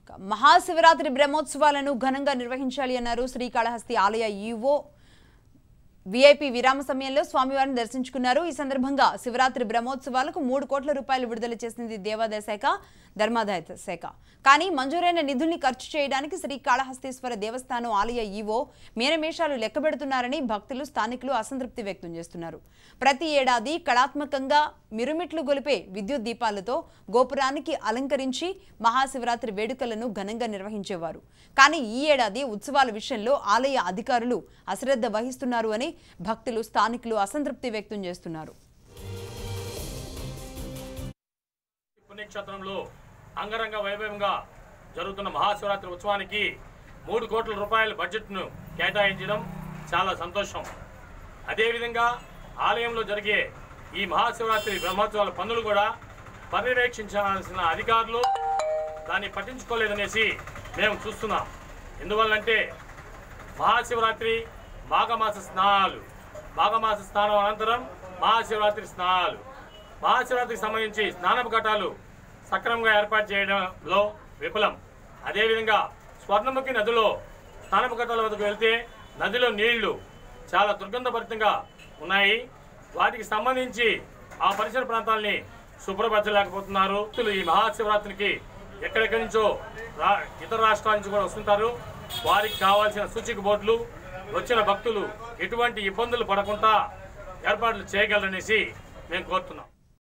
మహాశివరాత్రి బ్రహ్మోత్సవాలను ఘనంగా నిర్వహించాలి అన్నారు శ్రీకాళహస్తి ఆలయ ఈవో వీఐపీ విరామ సమయంలో స్వామివారిని దర్శించుకున్నారు ఈ సందర్భంగా శివరాత్రి బ్రహ్మోత్సవాలకు మూడు కోట్ల రూపాయలు విడుదల చేసింది దేవాదాయ శాఖ ధర్మాదాయ శాఖ కానీ మంజూరైన నిధుల్ని ఖర్చు చేయడానికి శ్రీకాళహస్తీశ్వర దేవస్థానం ఆలయ ఈవో మేనమేషాలు లెక్కబెడుతున్నారని భక్తులు స్థానికులు అసంతృప్తి వ్యక్తం చేస్తున్నారు ప్రతి ఏడాది కళాత్మకంగా మిరుమిట్లు గొలిపే విద్యుత్ దీపాలతో గోపురానికి అలంకరించి మహాశివరాత్రి వేడుకలను ఘనంగా నిర్వహించేవారు కానీ ఈ ఏడాది ఉత్సవాల విషయంలో ఆలయ అధికారులు అశ్రద్ధ వహిస్తున్నారు అని భక్తులు స్థానికులు అసంతృప్తి వ్యక్తం చేస్తున్నారు పుణ్యక్షేత్రంలో అంగరంగ వైభవంగా జరుగుతున్న మహాశివరాత్రి ఉత్సవానికి మూడు కోట్ల రూపాయల బడ్జెట్ను కేటాయించడం చాలా సంతోషం అదేవిధంగా ఆలయంలో జరిగే ఈ మహాశివరాత్రి బ్రహ్మోత్సవాల పనులు కూడా పర్యవేక్షించాల్సిన అధికారులు దాన్ని పట్టించుకోలేదనేసి మేము చూస్తున్నాం ఎందువల్లంటే మహాశివరాత్రి మాఘమాస స్నానాలు మాఘమాస స్నానం అనంతరం మహాశివరాత్రి స్నానాలు మహాశివరాత్రికి సంబంధించి స్నానపు ఘటాలు సక్రమంగా ఏర్పాటు చేయడంలో విఫలం అదేవిధంగా స్వర్ణముఖి నదిలో స్నానపు ఘటాల వద్దకు వెళ్తే నదిలో నీళ్లు చాలా దుర్గంధభరితంగా ఉన్నాయి వాటికి సంబంధించి ఆ పరిసర ప్రాంతాలని శుభ్రపరచలేకపోతున్నారు భక్తులు ఈ మహాశివరాత్రికి ఎక్కడెక్కడి నుంచో రా- ఇతర రాష్ట్రాల నుంచి కూడా వస్తుంటారు వారికి కావాల్సిన సూచిక బోర్డులు వచ్చిన భక్తులు ఎటువంటి ఇబ్బందులు పడకుండా ఏర్పాట్లు చేయగలరనేసి మేము కోరుతున్నాం